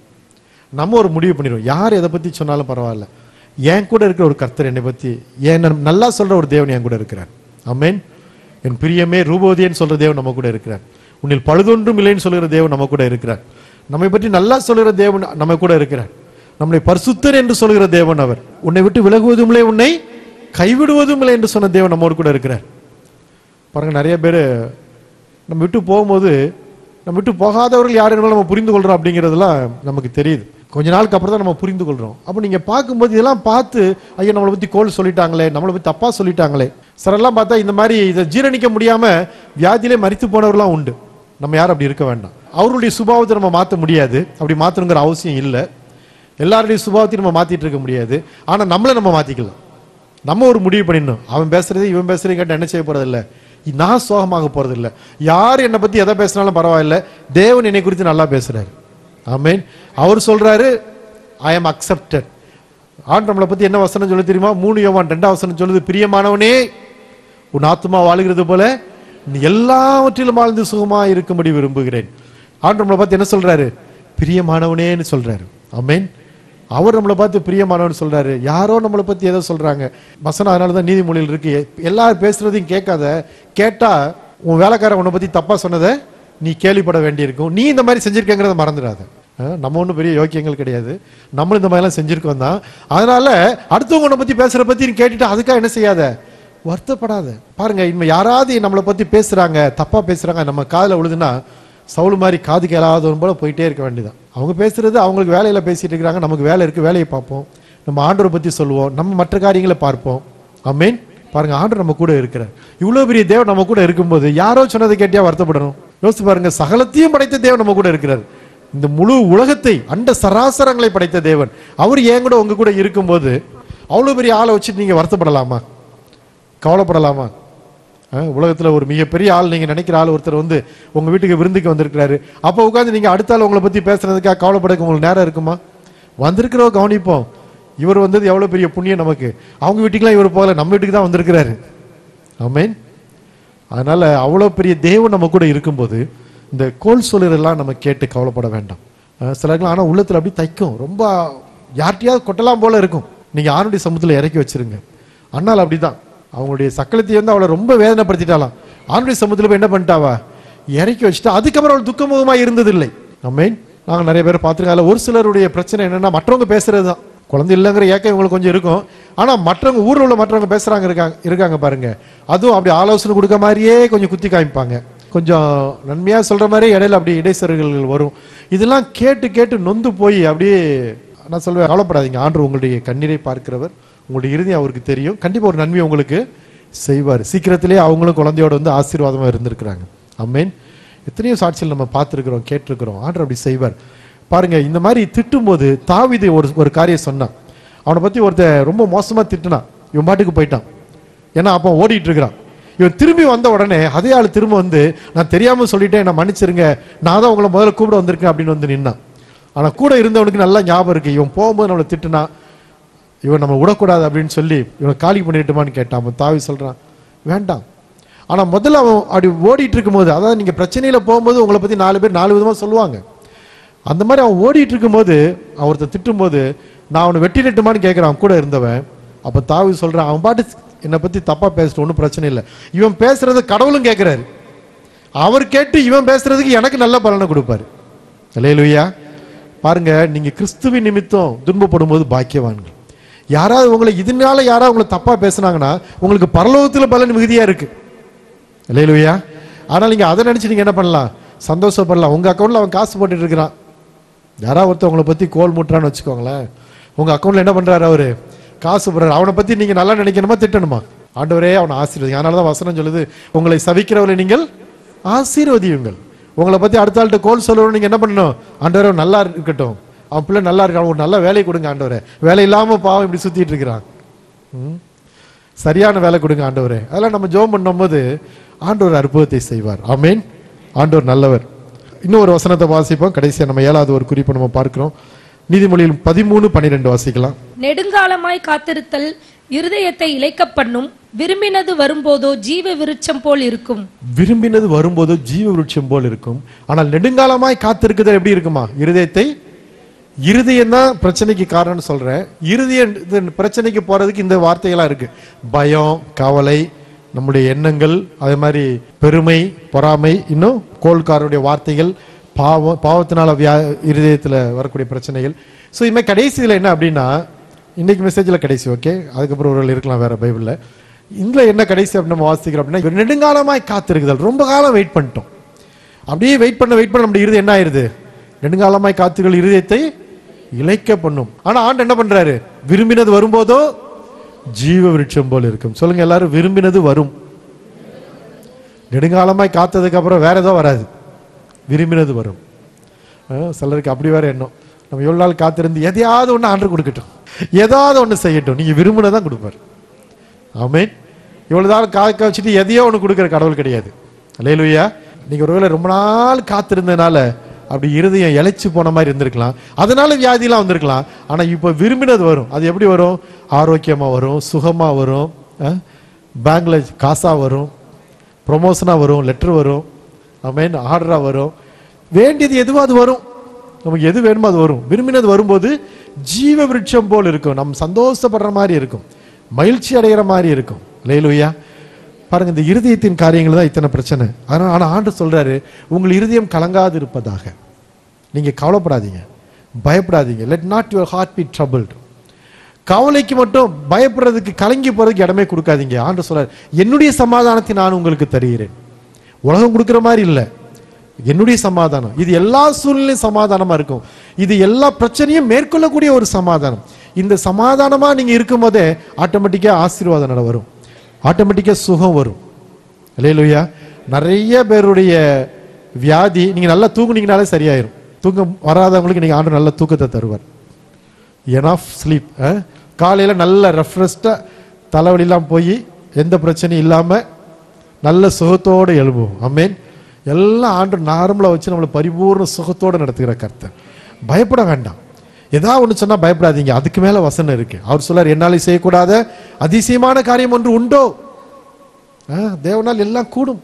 நம்ம ஒரு முடிவு பண்ணிடுவோம் யார் எதை பத்தி சொன்னாலும் பரவாயில்ல என் கூட இருக்கிற ஒரு கர்த்தர் என்னை பத்தி என் நல்லா சொல்ற ஒரு தேவன் என் கூட இருக்கிறார் ஆமென் என் பிரியமே ரூபோதியன்னு சொல்ற தேவன் நம்ம கூட இருக்கிறார் உன்னில் பழுதொன்றும் இல்லைன்னு சொல்லுகிற தேவன் நம்ம கூட இருக்கிறார் நம்மை பற்றி நல்லா சொல்லுகிற தேவன் நம்ம கூட இருக்கிறார் நம்மளை பரிசுத்தர் என்று சொல்லுகிற தேவன் அவர் உன்னை விட்டு விலகுவதும் இல்லை உன்னை கைவிடுவதும் இல்லை என்று சொன்ன தேவன் நம்மோடு கூட இருக்கிறார் பாருங்க நிறைய பேர் நம்ம விட்டு போகும்போது நம்ம விட்டு போகாதவர்கள் யார் இருந்தாலும் நம்ம புரிந்து கொள்றோம் அப்படிங்கிறதுலாம் நமக்கு தெரியுது கொஞ்ச நாளுக்கு அப்புறம் தான் நம்ம புரிந்து கொள்றோம் அப்போ நீங்க பார்க்கும்போது இதெல்லாம் பார்த்து ஐயோ நம்மளை பத்தி கோல் சொல்லிட்டாங்களே நம்மளை பத்தி தப்பா சொல்லிட்டாங்களே சிலர்லாம் பார்த்தா இந்த மாதிரி இதை ஜீரணிக்க முடியாம வியாதியிலே மரித்து போனவர்களாம் உண்டு நம்ம யாரும் அப்படி இருக்க வேண்டாம் அவருடைய சுபாவத்தை நம்ம மாற்ற முடியாது அப்படி மாற்றணுங்கிற அவசியம் இல்லை எல்லாருடைய சுபாவத்தையும் நம்ம மாத்திட்டு இருக்க முடியாது ஆனா நம்மளை நம்ம மாத்திக்கலாம் நம்ம ஒரு முடிவு பண்ணிடணும் அவன் பேசுறது இவன் பேசுறது கேட்ட என்ன செய்ய போறது இல்ல நான் சோகமாக போறது இல்ல யார் என்னை பத்தி எதை பேசினாலும் பரவாயில்ல தேவன் என்னை குறித்து நல்லா பேசுறாரு ஆமென் அவர் சொல்றாரு ஐ am accepted ஆண்டு நம்மளை பத்தி என்ன வசனம் சொல்ல தெரியுமா மூணு யோவான் ரெண்டாம் வசனம் சொல்லுது பிரியமானவனே உன் ஆத்துமா வாழுகிறது போல நீ எல்லாவற்றிலும் வாழ்ந்து சுகமா இருக்கும்படி விரும்புகிறேன் ஆண்டு நம்மளை பார்த்து என்ன சொல்றாரு பிரியமானவனேன்னு சொல்றாரு ஆமென் அவர் நம்மளை பார்த்து பிரியமானவன் சொல்றாரு யாரோ நம்மளை பத்தி ஏதோ சொல்றாங்க வசனம் அதனால தான் நீதிமொழியில் இருக்கு எல்லாரும் பேசுறதையும் கேட்காத கேட்டா உன் வேலைக்காரன் உன்னை பத்தி தப்பா சொன்னதை நீ கேள்விப்பட வேண்டியிருக்கும் நீ இந்த மாதிரி செஞ்சிருக்கங்கிறத மறந்துடாத அஹ் நம்ம ஒன்றும் பெரிய யோக்கியங்கள் கிடையாது நம்மளும் இந்த மாதிரிலாம் செஞ்சிருக்கோம் தான் அதனால அடுத்தவங்க உன்னை பத்தி பேசுற பத்தி நீ கேட்டுட்டு அதுக்காக என்ன செய்யாத வருத்தப்படாத பாருங்க இனிமே யாராவது நம்மளை பத்தி பேசுறாங்க தப்பா பேசுறாங்க நம்ம காதுல விழுதுன்னா சவுல் மாதிரி காது கேளாதவன் போல போயிட்டே இருக்க வேண்டியதான் அவங்க பேசுறது அவங்களுக்கு வேலையில பேசிட்டு இருக்கிறாங்க நமக்கு வேலை இருக்கு வேலையை பார்ப்போம் நம்ம ஆண்டவரை பத்தி சொல்லுவோம் நம்ம மற்ற காரியங்களை பார்ப்போம் ஆமென் பாருங்க ஆண்டவர் நம்ம கூட இருக்கிறார் இவ்வளவு பெரிய தேவன் நம்ம கூட இருக்கும்போது யாரோ சொன்னதை கேட்டியா வருத்தப்படணும் யோசிச்சு பாருங்க சகலத்தையும் படைத்த தேவன் நம்ம கூட இருக்கிறார் இந்த முழு உலகத்தை அண்ட சராசரங்களை படைத்த தேவன் அவர் ஏன் கூட உங்க கூட இருக்கும்போது அவ்வளவு பெரிய ஆளை வச்சுட்டு நீங்க வருத்தப்படலாமா கவலைப்படலாமா அஹ், உலகத்துல ஒரு மிகப்பெரிய ஆள் நீங்க நினைக்கிற ஆள் ஒருத்தர் வந்து உங்க வீட்டுக்கு விருந்துக்கு வந்திருக்கிறாரு அப்போ உட்காந்து நீங்க அடுத்த ஆள் உங்களை பத்தி பேசுறதுக்காக கவலைப்படக்கு உங்களுக்கு நேரம் இருக்குமா வந்திருக்கிறவ கவனிப்போம் இவர் வந்தது எவ்வளவு பெரிய புண்ணியம் நமக்கு அவங்க வீட்டுக்குலாம் இவர் போகல நம்ம வீட்டுக்கு தான் வந்திருக்கிறாரு ஆமென் அதனால அவ்வளவு பெரிய தேவன் நம்ம கூட இருக்கும்போது இந்த கோல் சொல்லுறதெல்லாம் நம்ம கேட்டு கவலைப்பட வேண்டாம் அஹ் சிலருக்குலாம் ஆனா உள்ளத்துல அப்படி தைக்கும் ரொம்ப யார்கிட்டயாவது கொட்டலாம் போல இருக்கும் நீங்க ஆணுடைய சமூகத்துல இறக்கி வச்சிருங்க அண்ணால் அப்படிதான் அவங்களுடைய சக்கலத்தை வந்து அவளை ரொம்ப வேதனைப்படுத்திட்டாலாம் ஆணுடைய சமூகத்துல போய் என்ன பண்ணிட்டாவா இறக்கி வச்சுட்டா அதுக்கப்புறம் அவள் துக்கமுகமா இருந்ததில்லை நம்மேன் நாங்க நிறைய பேர் பார்த்துருக்கோம் அதுல ஒரு சிலருடைய பிரச்சனை என்னன்னா மற்றவங்க பேசுறது தான் குழந்தை இல்லைங்கிற ஏக்கம் இவங்களுக்கு கொஞ்சம் இருக்கும் ஆனா மற்றவங்க ஊர்ல உள்ள மற்றவங்க பேசுறாங்க இருக்காங்க இருக்காங்க பாருங்க அதுவும் அப்படி ஆலோசனை கொடுக்க மாதிரியே கொஞ்சம் குத்தி காமிப்பாங்க கொஞ்சம் நன்மையா சொல்ற மாதிரி இடையில அப்படி இடைச்சர்கள் வரும் இதெல்லாம் கேட்டு கேட்டு நொந்து போய் அப்படியே நான் சொல்வேன் கவலைப்படாதீங்க ஆண்டு உங்களுடைய கண்ணீரை பார்க்கிறவர் உங்களுடைய இறுதி அவருக்கு தெரியும் கண்டிப்பா ஒரு நன்மை உங்களுக்கு செய்வார் சீக்கிரத்திலே அவங்களும் குழந்தையோட வந்து ஆசீர்வாதமா இருந்திருக்கிறாங்க அம்மேன் எத்தனையோ சாட்சிகள் நம்ம பார்த்துருக்கிறோம் கேட்டிருக்கிறோம் ஆண்டர் அப்படி செய்வார் பாருங்க இந்த மாதிரி திட்டும்போது தாவீது ஒரு ஒரு காரியம் சொன்னான் அவனை பத்தி ஒருத்தன் ரொம்ப மோசமா திட்டுனான் இவன் பாட்டுக்கு போயிட்டான் ஏன்னா அப்போ ஓடிட்டு இருக்கிறான் இவன் திரும்பி வந்த உடனே அதே ஆள் திரும்ப வந்து நான் தெரியாம சொல்லிட்டேன் நான் மன்னிச்சிருங்க நான் தான் உங்களை முதல்ல கூப்பிட வந்திருக்கேன் அப்படின்னு வந்து நின்னான் ஆனா கூட இருந்தவனுக்கு நல்லா ஞாபகம் இருக்கு இவன் போகும்போது நம்மளை திட்டுனா இவன் நம்ம விடக்கூடாது அப்படின்னு சொல்லி இவன் காலி பண்ணிட்டுமான்னு கேட்டான் அவன் தாவி சொல்றான் வேண்டாம் ஆனா முதல்ல அவன் அப்படி ஓடிட்டு இருக்கும்போது அதாவது நீங்க பிரச்சனையில போகும்போது உங்களை பத்தி நாலு பேர் நாலு விதமா சொல்லுவாங்க அந்த மாதிரி அவன் ஓடிட்டு இருக்கும்போது அவன் ஒருத்தன் திட்டும்போது நான் அவனை வெட்டி நட்டுமான்னு கேட்கிறான் அவன் கூட இருந்தவன் அப்ப தாவி சொல்றான் அவன் பாட்டு என்னை பத்தி தப்பா பேசிட்டு ஒன்றும் பிரச்சனை இல்லை இவன் பேசுறத கடவுளும் கேட்கிறாரு அவர் கேட்டு இவன் பேசுறதுக்கு எனக்கு நல்ல பலனை கொடுப்பாரு அல்லேலூயா பாருங்க நீங்க கிறிஸ்துவின் நிமித்தம் துன்பப்படும் போது பாக்கியவான்கள் யாராவது உங்களை இதனால யாராவது உங்களை தப்பா பேசுனாங்கன்னா உங்களுக்கு பரலோகத்துல பலன் மிகுதியா இருக்கு இல்லையா ஆனால் நீங்க அதை நினைச்சு நீங்க என்ன பண்ணலாம் சந்தோஷப்படலாம் உங்க அக்கௌண்ட்ல அவன் காசு போட்டுட்டு இருக்கிறான் யாராவது ஒருத்தர் உங்களை பத்தி கோல் முட்டுறான்னு வச்சுக்கோங்களேன் உங்க அக்கௌண்ட்ல என்ன பண்றாரு அவரு காசு போடுறாரு அவனை பத்தி நீங்க நல்லா நினைக்கணுமா திட்டணுமா ஆண்டவரே அவனை ஆசீர்வதி அதனாலதான் வசனம் சொல்லுது உங்களை சபிக்கிறவரை நீங்கள் ஆசீர்வதியுங்கள் உங்களை பத்தி அடுத்த ஆள்கிட்ட கோல் சொல்லணும் நீங்க என்ன பண்ணணும் ஆண்டவரே அவன் நல்லா இருக்கட்டும் அவன் பிள்ளை நல்லா இருக்கான் ஒரு நல்ல வேலை கொடுங்க ஆண்டவரே வேலை இல்லாம பாவம் இப்படி சுத்திட்டு இருக்கிறான் ம்? சரியான வேலை கொடுங்க ஆண்டவரே அதெல்லாம் நம்ம ஜெபம் பண்ணும்போது ஆண்டவர் அற்புதத்தை செய்வார் ஆமென் ஆண்டவர் நல்லவர் இன்னும் ஒரு வசனத்தை வாசிப்போம் கடைசியா நம்ம ஏழாவது ஒரு குறிப்பு நம்ம பார்க்கிறோம் நீதிமொழியில் பதிமூணு பன்னிரெண்டு வாசிக்கலாம் நெடுங்காலமாய் காத்திருத்தல் இருதயத்தை இளைக்கப் பண்ணும் விரும்பினது வரும்போதோ ஜீவ விருட்சம் போல் இருக்கும் விரும்பினது வரும்போது ஜீவ விருட்சம் போல் இருக்கும் ஆனால் நெடுங்காலமாய் காத்திருக்குது எப்படி இருக்குமா இருதயத்தை இருதயம் தான் பிரச்சனைக்கு காரணம்னு சொல்றேன் இருதயம் இது பிரச்சனைக்கு போறதுக்கு இந்த வார்த்தைகளா இருக்கு பயம் கவலை நம்முடைய எண்ணங்கள் அதே மாதிரி பெருமை பொறாமை இன்னும் கோல்காரருடைய வார்த்தைகள் பாவம் பாவத்தினால வியா இருதயத்துல வரக்கூடிய பிரச்சனைகள் ஸோ இதுமாதிரி கடைசியில் என்ன அப்படின்னா இன்னைக்கு மெசேஜில் கடைசி ஓகே அதுக்கப்புறம் ஒரு இருக்கலாம் வேற பைபிளில் இதுல என்ன கடைசி அப்படின்னு நம்ம வாசிக்கிறோம் அப்படின்னா இவர் நெடுங்காலமாய் காத்திருக்குதல் ரொம்ப காலம் வெயிட் பண்ணிட்டோம் அப்படியே வெயிட் பண்ண வெயிட் பண்ண நம்முடைய இருதயம் என்ன ஆயிருது நெடுங்காலமாய் காத்துகள் இருதயத்தை இழைக்க பண்ணும் ஆனா ஆண்டு என்ன பண்றாரு விரும்பினது வரும்போதோ ஜீவ விருட்சம் போல இருக்கும் சொல்லுங்க எல்லாரும் விரும்பினது வரும் நெடுங்காலமாய் காத்ததுக்கு அப்புறம் வேற ஏதோ வராது விரும்பினது வரும் அஹ் சிலருக்கு அப்படி வேற எண்ணம் நம்ம எவ்வளவு நாள் காத்திருந்து எதையாவது ஒண்ணு ஆண்டு கொடுக்கட்டும் ஏதாவது ஒண்ணு செய்யட்டும் நீங்க விரும்பினதான் கொடுப்பாரு ஆமென் இவ்வளவு நாள் காக்க வச்சுட்டு எதையோ ஒண்ணு கொடுக்குற கடவுள் கிடையாது அல்லேலூயா நீங்க ஒருவேளை ரொம்ப நாள் காத்திருந்ததுனால அப்படி இருதயம் இழைச்சு போன மாதிரி இருந்திருக்கலாம் அதனால வியாதிலாம் வந்திருக்கலாம் ஆனா இப்போ விரும்பினது வரும் அது எப்படி வரும் ஆரோக்கியமா வரும் சுகமா வரும் அஹ், பேங்க்ல காசா வரும் ப்ரொமோஷனா வரும் லெட்டர் வரும் ஆமென் ஆர்டரா வரும் வேண்டியது எதுவோ அது வரும் நமக்கு எது வேணுமோ அது வரும் விரும்பினது வரும்போது ஜீவ விருட்சம் போல் இருக்கும் நம்ம சந்தோஷப்படுற மாதிரி இருக்கும் மகிழ்ச்சி அடைகிற மாதிரி இருக்கும் லேலுயா பாருங்க இந்த இருதயத்தின் காரியங்கள் தான் இத்தனை பிரச்சனை ஆனா ஆனா ஆண்டு சொல்றாரு உங்கள் இருதயம் கலங்காது இருப்பதாக நீங்க கவலைப்படாதீங்க பயப்படாதீங்க let not your heart be troubled கவலைக்கு மட்டும் பயப்படுறதுக்கு கலங்கி போறதுக்கு இடமே கொடுக்காதீங்க ஆண்டு சொல்றாரு என்னுடைய சமாதானத்தை நான் உங்களுக்கு தருகிறேன் உலகம் கொடுக்கிற மாதிரி இல்லை என்னுடைய சமாதானம் இது எல்லா சூழ்நிலையும் சமாதானமா இருக்கும் இது எல்லா பிரச்சனையும் மேற்கொள்ளக்கூடிய ஒரு சமாதானம் இந்த சமாதானமா நீங்க இருக்கும்போதே ஆட்டோமேட்டிக்கா ஆசீர்வாதம் நட வரும் ஆட்டோமேட்டிக்கா சுகம் வரும் இல்லையா நிறைய பேருடைய வியாதி நீங்க நல்லா தூங்குனீங்கனாலே சரியாயிரும் தூக்கம் வராதவங்களுக்கு நீங்க ஆண்டு நல்ல தூக்கத்தை தருவார் எனஃப் ஸ்லீப் காலையில் நல்ல ரெஃப்ரெஷ்டாக தலைவலிலாம் போய் எந்த பிரச்சனையும் இல்லாமல் நல்ல சுகத்தோடு எழுப்புவோம் அம்மேன் எல்லாம் ஆண்டு நார்மலாக வச்சு நம்மளை பரிபூர்ண சுகத்தோடு நடத்துகிற கர்த்தர் பயப்பட வேண்டாம் ஏதாவது ஒன்று சொன்னால் பயப்படாதீங்க அதுக்கு மேலே வசனம் இருக்கு அவர் சொல்லார் என்னால் செய்யக்கூடாத அதிசயமான காரியம் ஒன்று உண்டோ ஆ, தேவனால் எல்லாம் கூடும்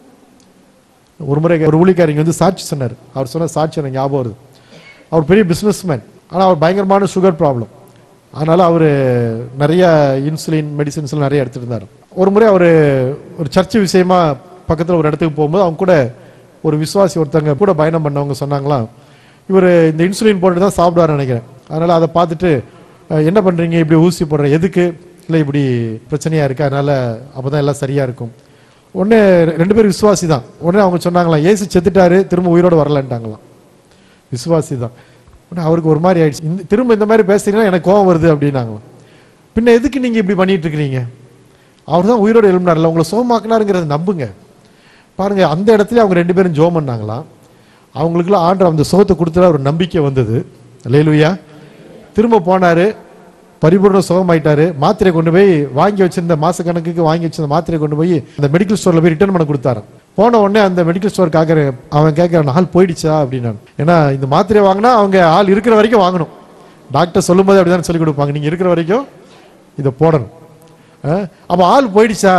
ஒரு முறை ஒரு ஊழிக்காரிங்க வந்து சாட்சி சொன்னார் அவர் சொன்ன சாட்சி எனக்கு ஞாபகம் வருது அவர் பெரிய பிஸ்னஸ்மேன் ஆனால் அவர் பயங்கரமான சுகர் ப்ராப்ளம் அதனால அவர் நிறைய இன்சுலின் மெடிசின்ஸ்லாம் நிறைய எடுத்துட்டு இருந்தார் ஒரு முறை அவர் ஒரு சர்ச் விஷயமா பக்கத்தில் ஒரு இடத்துக்கு போகும்போது அவங்க கூட ஒரு விசுவாசி ஒருத்தங்க கூட பயணம் பண்ணவங்க சொன்னாங்களாம் இவர் இந்த இன்சுலின் போட்டு தான் சாப்பிடுவார் நினைக்கிறேன் அதனால அதை பார்த்துட்டு "அஹ், என்ன பண்றீங்க இப்படி ஊசி போடுற எதுக்கு இல்லை இப்படி பிரச்சனையா இருக்கு அதனால அப்பதான் எல்லாம் சரியா இருக்கும் உடனே ரெண்டு பேரும் விசுவாசி தான் உடனே அவங்க சொன்னாங்களாம் ஏசு செத்துட்டாரு திரும்ப உயிரோடு வரலன்ட்டாங்களாம் விசுவாசி தான் உடனே அவருக்கு ஒரு மாதிரி ஆயிடுச்சு இந்த திரும்ப இந்த மாதிரி பேசுறீங்கன்னா எனக்கு கோவம் வருது அப்படின்னாங்களாம் பின்ன எதுக்கு நீங்க இப்படி பண்ணிட்டு இருக்கிறீங்க அவர் தான் உயிரோடு எழுப்பினார்ல உங்களை சோமாக்குனாருங்கிறத நம்புங்க பாருங்க அந்த இடத்துல அவங்க ரெண்டு பேரும் ஜோம் பண்ணாங்களாம் அவங்களுக்குலாம் ஆண்டவர் அந்த சுகத்தை கொடுத்துட ஒரு நம்பிக்கை வந்தது லேலுயா திரும்ப போனாரு பரிபூர்ண சுகமாயிட்டாரு மாத்திரை கொண்டு போய் வாங்கி வச்சிருந்த மாச கணக்குக்கு வாங்கி வச்சிருந்த மாத்திரை கொண்டு போய் அந்த மெடிக்கல் ஸ்டோர்ல போய் ரிட்டர்ன் பண்ண கொடுத்தாரு போன உடனே அந்த மெடிக்கல் ஸ்டோர் காக்கிற அவன் கேட்கறான் ஆள் போயிடுச்சா அப்படின்னு ஏன்னா இந்த மாத்திரை வாங்கினா அவங்க ஆள் இருக்கிற வரைக்கும் வாங்கணும் டாக்டர் சொல்லும்போது அப்படிதான் சொல்லி கொடுப்பாங்க நீங்க இருக்கிற வரைக்கும் இதை போடணும் அஹ், அப்ப ஆள் போயிடுச்சா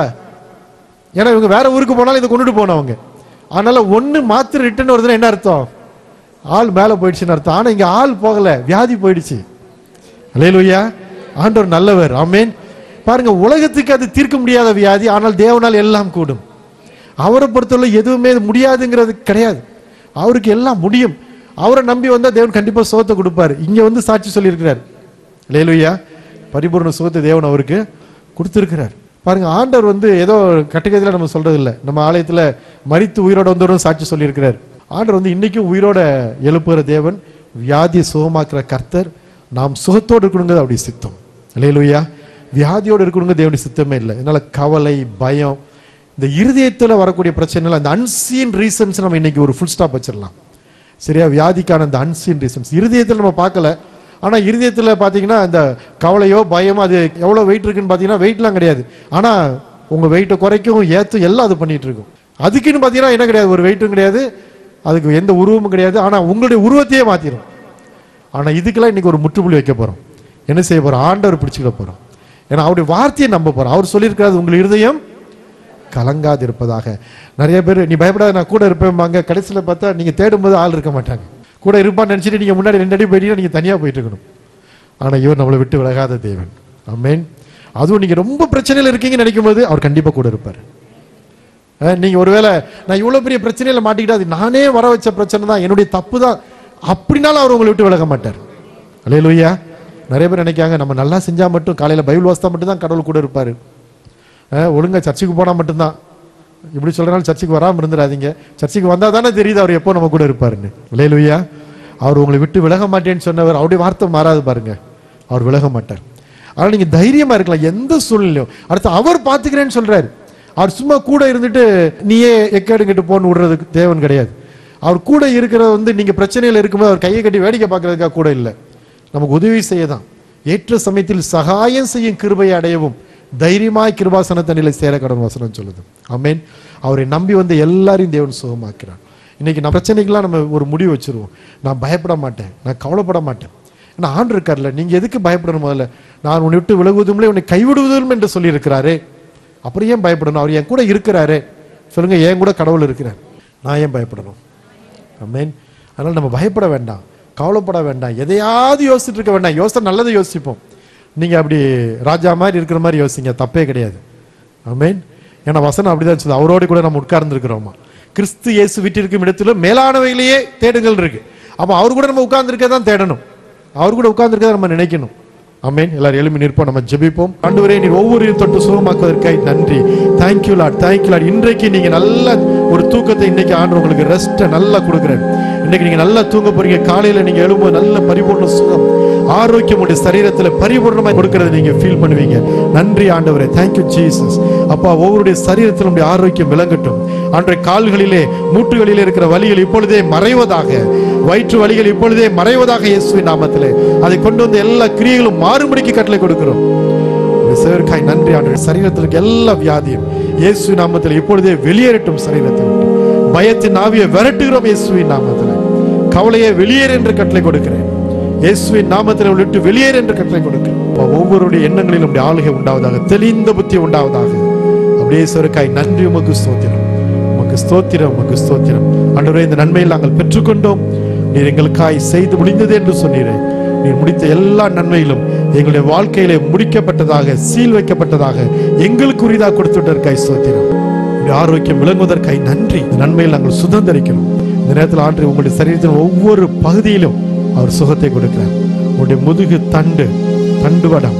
ஏன்னா இவங்க வேற ஊருக்கு போனாலும் இதை கொண்டுட்டு போனவங்க அதனால ஒண்ணு மாத்திரை ரிட்டர்ன் வருதுன்னா என்ன அர்த்தம் ஆள் மேல போயிடுச்சுன்னு அர்த்தம் ஆனா இங்க ஆள் போகல வியாதி போயிடுச்சு அல்லேலூயா ஆண்டவர் நல்லவர் ஆமென் பாருங்க உலகத்துக்கு அது தீர்க்க முடியாத வியாதி ஆனால் தேவனால் எல்லாம் கூடும் அவரை பொறுத்தவரை எதுவுமே முடியாதுங்கிறது கிடையாது அவருக்கு எல்லாம் முடியும் அவரை நம்பி வந்தா தேவன் கண்டிப்பா சுகத்தை கொடுப்பாரு இங்க வந்து சாட்சி சொல்லியிருக்கிறார் லேலுயா பரிபூர்ண சுகத்தை தேவன் அவருக்கு கொடுத்திருக்கிறார் பாருங்க ஆண்டவர் வந்து ஏதோ கட்டுக்கதையில நம்ம சொல்றது இல்ல நம்ம ஆலயத்துல மரித்து உயிரோட வந்தவரும் சாட்சி சொல்லியிருக்கிறார் ஆண்டவர் வந்து இன்னைக்கும் உயிரோட எழுப்புகிற தேவன் வியாதியை சுகமாக்குற கர்த்தர் நாம் சுகத்தோடு இருக்கணுங்கிறது அப்படி சித்தம் லேலுயா வியாதியோடு இருக்கணுங்க தேவனுடைய சித்தமே இல்லை அதனால கவலை பயம் இந்த இருதயத்துல வரக்கூடிய பிரச்சனைகள் அந்த அன்சீன் ரீசன்ஸ் நம்ம இன்னைக்கு ஒரு ஃபுல் ஸ்டாப் வச்சிடலாம் சரியா வியாதிக்கான அந்த அன்சீன் ரீசன்ஸ் இருதயத்தில் நம்ம பார்க்கல ஆனா இருதயத்துல பாத்தீங்கன்னா இந்த கவலையோ பயமோ அது எவ்வளவு வெயிட் இருக்குன்னு பாத்தீங்கன்னா வெயிட்லாம் கிடையாது ஆனா உங்க வெயிட்டை குறைக்கும் ஏத்தும் எல்லாம் அது பண்ணிட்டு இருக்கும் அதுக்குன்னு பாத்தீங்கன்னா என்ன கிடையாது ஒரு வெயிட்டும் கிடையாது அதுக்கு எந்த உருவமும் கிடையாது ஆனா உங்களுடைய உருவத்தையே மாத்திரும் ஆனா இதுக்கெல்லாம் இன்னைக்கு ஒரு முற்றுப்புள்ளி வைக்க போறோம் என்ன செய்ய போறோம் ஆண்டவர் பிடிச்சுக்க போறோம் ஏன்னா அவருடைய வார்த்தையை நம்ப போறோம் அவர் சொல்லியிருக்கிறது உங்கள் இருதயம் கலங்காது இருப்பதாக நிறைய பேர் நீ பயப்படாத நான் கூட இருப்பேன்பாங்க கடைசியில் பார்த்தா நீங்க தேடும்போது ஆள் இருக்க மாட்டாங்க கூட இருப்பான்னு நினைச்சிட்டு நீங்க முன்னாடி ரெண்டு அடி போயிட்டீங்கன்னா நீங்க தனியா போயிட்டு இருக்கணும் ஆனா இவர் நம்மளை விட்டு விலகாத தேவன் ஆமென் அதுவும் நீங்க ரொம்ப பிரச்சனையில இருக்கீங்கன்னு நினைக்கும் போது அவர் கண்டிப்பா கூட இருப்பார் அஹ், நீங்க ஒருவேளை நான் இவ்வளவு பெரிய பிரச்சனையில மாட்டிக்கிட்டா அது நானே வர வச்ச பிரச்சனை தான் என்னுடைய தப்பு தான் அப்படின்னாலும் அவர் உங்களை விட்டு விலக மாட்டார் அலையலுயா நிறைய பேர் நினைக்காங்க நம்ம நல்லா செஞ்சா மட்டும் காலையில பைபிள் வாசித்தா மட்டும் தான் கடவுள் கூட இருப்பாரு அஹ், ஒழுங்கா சர்ச்சுக்கு போனா மட்டும்தான் இப்படி சொல்றனால சர்ச்சுக்கு வராம இருந்துடாதீங்க சர்ச்சுக்கு வந்தா தானே தெரியுது அவர் எப்போ நம்ம கூட இருப்பாருன்னு லேலுயா அவர் உங்களை விட்டு விலக மாட்டேன்னு சொன்னவர் அவருடைய வார்த்தை மாறாது பாருங்க அவர் விலக மாட்டார் ஆனால் நீங்க தைரியமா இருக்கலாம் எந்த சூழ்நிலையும் அடுத்து அவர் பாத்துக்கிறேன்னு சொல்றாரு அவர் சும்மா கூட இருந்துட்டு நீயே எக்கேடுங்கிட்டு போன்னு விடுறதுக்கு தேவன் கிடையாது அவர் கூட இருக்கிறது வந்து நீங்க பிரச்சனையில இருக்கும்போது அவர் கையை கட்டி வேடிக்கை பார்க்கறதுக்காக கூட இல்லை நமக்கு உதவி செய்ய தான் ஏற்ற சமயத்தில் சகாயம் செய்யும் கிருபையை அடையவும் தைரியமாய் கிருபாசனத்தை நிலை சேர கடன் வசனம் சொல்லுது ஆமென் அவரை நம்பி வந்து எல்லாரையும் தேவன் சுகமாக்கிறார் இன்னைக்கு நம்ம பிரச்சனைக்கெல்லாம் நம்ம ஒரு முடிவு வச்சிருவோம் நான் பயப்பட மாட்டேன் நான் கவலைப்பட மாட்டேன் ஏன்னா ஆண்டு இருக்கார்ல நீங்க எதுக்கு பயப்படணும் முதல்ல நான் உன்னை விட்டு விலகுவதும் இல்லை உன்னை கைவிடுவதும் என்று சொல்லி இருக்கிறாரே அப்புறம் ஏன் பயப்படணும் அவர் என் கூட இருக்கிறாரே சொல்லுங்க என் கூட கடவுள் இருக்கிறார் நான் ஏன் பயப்படணும் ஆமென் அதனால நம்ம பயப்பட வேண்டாம் கவலைப்பட வேண்டாம் எதையாவது யோசிச்சுட்டு இருக்க வேண்டாம் யோசனை நல்லதை யோசிப்போம் நீங்க அப்படி ராஜா மாதிரி இருக்கிற மாதிரி யோசிங்க தப்பே கிடையாது ஆமென் ஏன்னா வசனம் அப்படிதான் சொல்லுது அவரோடு கூட நம்ம உட்கார்ந்து இருக்கிறோமா கிறிஸ்து இயேசு விட்டிருக்கும் இடத்திலும் மேலானவைகளையே தேடுங்கள் இருக்கு அப்ப அவர் கூட நம்ம உட்கார்ந்து தான் தேடணும் அவர் கூட உட்கார்ந்து நம்ம நினைக்கணும் ஆமென் எல்லாரும் எழுப்பி நிற்போம் நம்ம ஜெபிப்போம் ஆண்டவரே நீர் ஒவ்வொரு தொட்டு சுகமாக்குவதற்காக நன்றி தேங்க்யூ லாட் தேங்க்யூ லாட் இன்றைக்கு நீங்க நல்ல ஒரு தூக்கத்தை இன்னைக்கு ஆண்டு உங்களுக்கு ரெஸ்ட்டை நல்லா கொடுக்குறேன் இன்னைக்கு நீங்க நல்லா தூங்க போறீங்க காலையில நீங்க எழும்போது நல்ல பரிபூர்ண சுகம் ஆரோக்கியம் உடைய சரீரத்துல பரிபூர்ணமாய் கொடுக்கறதை நீங்க ஃபீல் பண்ணுவீங்க நன்றி ஆண்டவரே தேங்க்யூ ஜீசஸ் அப்பா ஒவ்வொருடைய சரீரத்திலும் உடைய ஆரோக்கியம் விளங்கட்டும் அன்றைய கால்களிலே மூட்டுகளிலே இருக்கிற வலிகள் இப்பொழுதே மறைவதாக வயிற்று வலிகள் இப்பொழுதே மறைவதாக இயேசுவின் நாமத்திலே அதை கொண்டு வந்து எல்லா கிரியைகளும் மாறுபடிக்கு கட்டளை கொடுக்கிறோம் சிவருக்காய் நன்றி ஆண்டு சரீரத்தில் இருக்க எல்லா வியாதியும் இயேசு நாமத்தில் இப்பொழுதே வெளியேறட்டும் சரீரத்தை விட்டு பயத்தின் ஆவியை விரட்டுகிறோம் இயேசுவின் நாமத்தில் கவலையை வெளியேறு என்று கட்டளை கொடுக்கிறேன் இயேசுவின் நாமத்தில் விட்டு வெளியேறு என்று கட்டளை கொடுக்கிறேன் அப்பா, ஒவ்வொருடைய எண்ணங்களிலும் உடைய ஆளுகை உண்டாவதாக தெளிந்த புத்தி உண்டாவதாக அப்படியே சிவருக்காய் நன்றி உமக்கு ஸ்தோத்திரம் உமக்கு ஸ்தோத்திரம் உமக்கு ஸ்தோத்திரம் ஆண்டவரே இந்த நன்மையில் நாங்கள் பெற்றுக்கொண்டோம் நீர் எங்களுக்காய் செய்து முடிந்தது என்று சொன்னீரே நீர் முடித்த எல்லா நன்மையிலும் எங்களுடைய வாழ்க்கையிலே முடிக்கப்பட்டதாக சீல் வைக்கப்பட்டதாக எங்களுக்கு உரிதாக கொடுத்துட்டதற்காய் ஸ்தோத்திரம் உடைய ஆரோக்கியம் விளங்குவதற்காய் நன்றி இந்த நன்மையில் நாங்கள் சுதந்திரிக்கிறோம் இந்த நேரத்தில் ஆண்டு உங்களுடைய சரீரத்தின் ஒவ்வொரு பகுதியிலும் அவர் சுகத்தை கொடுக்கிறார் உங்களுடைய முதுகு தண்டு தண்டுவடம்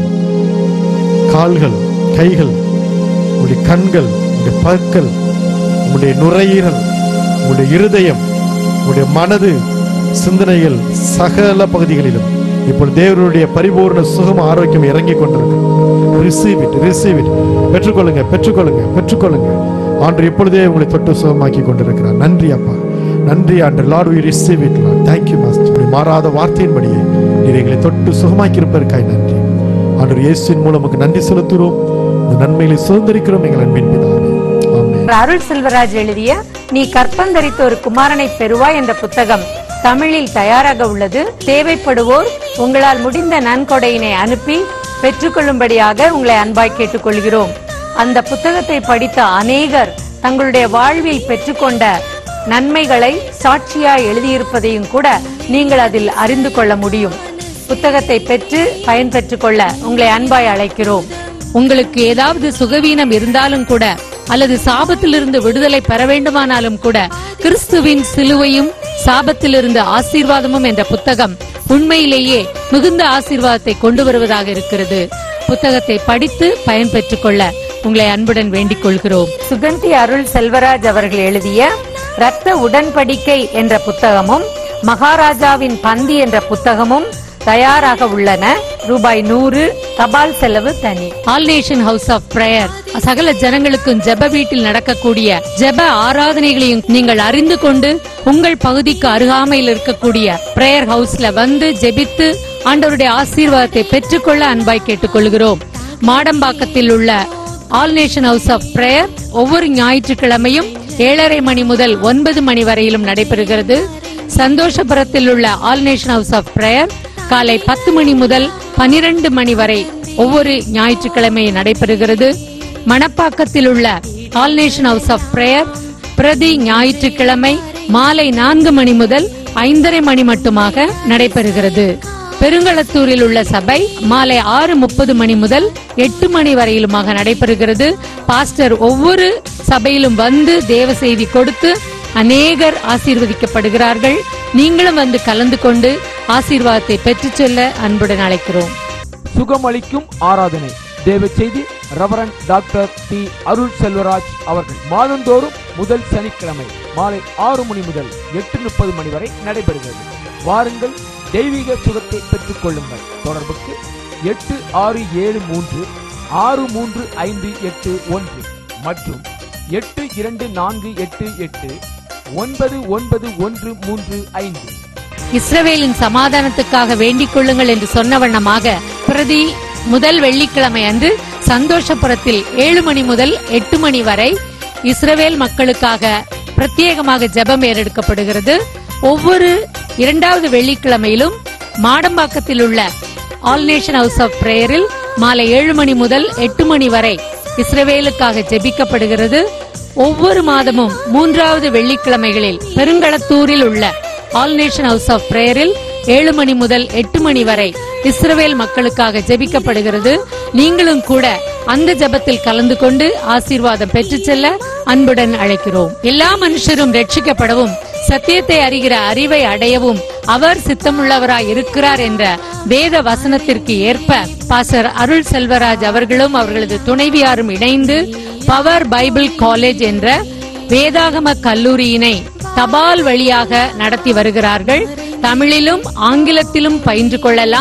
கால்கள் கைகள் உங்களுடைய கண்கள் உங்களுடைய பற்கள் உங்களுடைய நுரையீரல் உங்களுடைய இருதயம் உங்களுடைய மனது சிந்தனைகள் சகல பகுதிகளிலும் இப்பொழுது தேவனுடைய பரிபூர்ண சுகம் ஆரோக்கியம் இறங்கி கொண்டிருக்கு ரிசீவ் இட் ரிசீவ் இட் பெற்றுக்கொள்ளுங்க பெற்றுக்கொள்ளுங்க பெற்றுக்கொள்ளுங்க ஆண்டு இப்பொழுதே உங்களை தொட்டு சுகமாக்கி கொண்டிருக்கிறார் நன்றி அப்பா நன்றி ஆண்டு lord we receive it lord thank you master மாறாத வார்த்தையின்படியே நீர் எங்களை தொட்டு சுகமாக்கி இருப்பதற்காய் நன்றி ஆண்டு இயேசுவின் மூலம் உமக்கு நன்றி செலுத்துகிறோம் இந்த நன்மைகளை சுதந்திரிக்கிறோம் எங்கள் அன்பின் பிதாவே ஆமென் அருள் செல்வராஜ் எழுதிய நீ கற்பந்தரித்த ஒரு குமாரனை பெறுவாய் என்ற புத்தகம் தமிழில் தயாராக உள்ளது தேவைப்படுவோர் உங்களால் முடிந்த நன்கொடையினை அனுப்பி பெற்றுக்கொள்ளும்படியாக உங்களை அன்பாய் கேட்டுக்கொள்கிறோம் அந்த புத்தகத்தை படித்த அநேகர் தங்களுடைய வாழ்வில் பெற்றுக்கொண்ட நன்மைகளை சாட்சியாய் எழுதியிருப்பதையும் கூட நீங்கள் அதில் அறிந்து கொள்ள முடியும் புத்தகத்தை பெற்று பயன்பெற்றுக் கொள்ள உங்களை அன்பாய் அழைக்கிறோம் உங்களுக்கு ஏதாவது சுகவீனம் இருந்தாலும் கூட அல்லது சாபத்திலிருந்து விடுதலை பெற வேண்டுமானாலும் கூட கிறிஸ்துவின் சிலுவையும் சாபத்திலிருந்து ஆசீர்வாதமும் என்ற புத்தகம் உண்மையிலேயே மிகுந்த ஆசீர்வாதத்தை கொண்டு வருவதாக இருக்கிறது புத்தகத்தை படித்து பயன்பெற்றுக் கொள்ள உங்களை அன்புடன் வேண்டிக் கொள்கிறோம் சுகந்தி அருள் செல்வராஜ் அவர்கள் எழுதிய ரத்த உடன்படிக்கை என்ற புத்தகமும் மகாராஜாவின் பந்தி என்ற புத்தகமும் தயாராக உள்ளன ரூபாய் நூறு தபால் செலவு தனி all nation house of prayer சகல ஜனங்களுக்கும் ஜெப வீட்டில் நடக்கக்கூடிய ஜெப ஆராதனைகளையும் நீங்கள் அறிந்து கொண்டு உங்கள் பகுதிக்கு அருகாமையில் இருக்கக்கூடிய பிரேயர் ஹவுஸ்ல வந்து ஜெபித்து ஆண்டவருடைய ஆசீர்வாதத்தை பெற்றுக்கொள்ள அன்பாய் கேட்டுக்கொள்கிறோம் மாடம்பாக்கத்தில் உள்ள all nation house of prayer ஒவ்வொரு ஞாயிற்றுக்கிழமையும் ஏழரை மணி முதல் ஒன்பது மணி வரையிலும் நடைபெறுகிறது சந்தோஷபுரத்தில் உள்ள all nation house of prayer காலை பத்து மணி முதல் பனிரெண்டு மணி வரை ஒவ்வொரு ஞாயிற்றுக்கிழமை நடைபெறுகிறது மணப்பாக்கத்தில் உள்ள all nation house of prayer பிரதி ஞாயிற்றுக்கிழமை மாலை நான்கு மணி முதல் ஐந்தரை மணி மட்டுமாக நடைபெறுகிறது பெருங்களத்தூரில் உள்ள சபை மாலை ஆறு முப்பது மணி முதல் எட்டு மணி வரையிலுமாக நடைபெறுகிறது பாஸ்டர் ஒவ்வொரு சபையிலும் வந்து தேவ செய்தி கொடுத்து அநேகர் ஆசீர்வதிக்கப்படுகிறார்கள் நீங்களும் வந்து கலந்து கொண்டு ஆசீர்வாதத்தை பெற்றுச் செல்ல அன்புடன் அழைக்கிறோம் சுகமளிக்கும் ஆராதனை தேவ செய்தி reverend doctor D Arul Selvaraj அவர்கள் மாதந்தோறும் முதல் சனிக்கிழமை மாலை ஆறு மணி முதல் எட்டு முப்பது மணி வரை நடைபெறுகிறது வாருங்கள் தெய்வீக சுகத்தை பெற்றுக் கொள்ளுங்கள் தொடர்புக்கு எட்டு ஆறு ஏழு மூன்று ஆறு மூன்று ஐந்து எட்டு ஒன்று மற்றும் எட்டு இரண்டு நான்கு எட்டு எட்டு ஒன்பது ஒன்பது ஒன்று மூன்று ஐந்து இஸ்ரவேலின் சமாதானத்துக்காக வேண்டிக் கொள்ளுங்கள் என்று சொன்ன வண்ணமாக பிரதி முதல் வெள்ளிக்கிழமை அன்று சந்தோஷபுரத்தில் ஏழு மணி முதல் எட்டு மணி வரை இஸ்ரவேல் மக்களுக்காக பிரத்யேகமாக ஜெபம் ஏறெடுக்கப்படுகிறது ஒவ்வொரு இரண்டாவது வெள்ளிக்கிழமையிலும் மாடம்பாக்கத்தில் உள்ள ஆல் நேஷன் ஹவுஸ் ஆஃப் பிரேயரில் மாலை ஏழு மணி முதல் எட்டு மணி வரை இஸ்ரவேலுக்காக ஜெபிக்கப்படுகிறது ஒவ்வொரு மாதமும் மூன்றாவது வெள்ளிக்கிழமைகளில் பெருங்களத்தூரில் உள்ள ஆல் நேஷன் ஹவுஸ் ஆஃப் பிரேயரில் ஏழு மணி முதல் எட்டு மணி வரை இஸ்ரவேல் மக்களுக்காக ஜெபிக்கப்படுகிறது நீங்களும் கூட அந்த ஜெபத்தில் கலந்து கொண்டு ஆசீர்வாதம் பெற்றுச் செல்ல அன்புடன் அழைக்கிறோம் எல்லா மனுஷரும் ரட்சிக்கப்படவும் சத்தியத்தை அறிகிற அறிவை அடையவும் அவர் சித்தமுள்ளவராய் இருக்கிறார் என்ற வேத வசனத்திற்கு ஏற்ப பாசர் அருள் செல்வராஜ் அவர்களும் அவர்களது துணைவியாரும் இணைந்து பவர் பைபிள் காலேஜ் என்ற வேதாகம கல்லூரியினை தபால் வழியாக நடத்தி வருகிறார்கள் தமிழிலும் ஆங்கிலத்திலும் பயின்று கொள்ளலாம்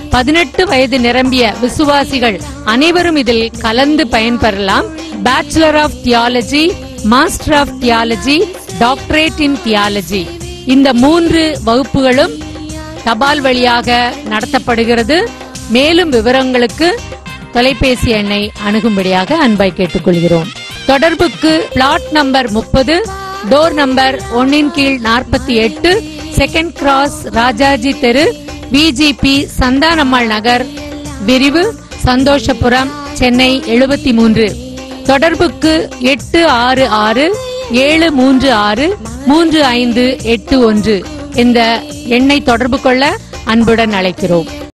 பதினெட்டு வயது நிரம்பிய விசுவாசிகள் அனைவரும் இதில் கலந்து பயன்பெறலாம் bachelor of theology master of theology doctorate in theology இந்த மூன்று வகுப்புகளும் தபால் வழியாக நடத்தப்படுகிறது மேலும் விவரங்களுக்கு தொலைபேசி எண்ணை அணுகும்படியாக அன்பாய் கேட்டுக்கொள்கிறோம் தொடர்புக்கு பிளாட் நம்பர் முப்பது டோர் நம்பர் ஒன்னின் கீழ் நாற்பத்தி எட்டு செகண்ட் கிராஸ் ராஜாஜி தெரு பிஜிபி சந்தானம்மாள் நகர் விரிவு சந்தோஷபுரம் சென்னை எழுபத்தி மூன்று தொடர்புக்கு எட்டு ஆறு ஆறு ஏழு மூன்று ஆறு மூன்று ஐந்து எட்டு ஒன்று இந்த எண்ணை தொடர்பு கொள்ள அன்புடன் அழைக்கிறோம்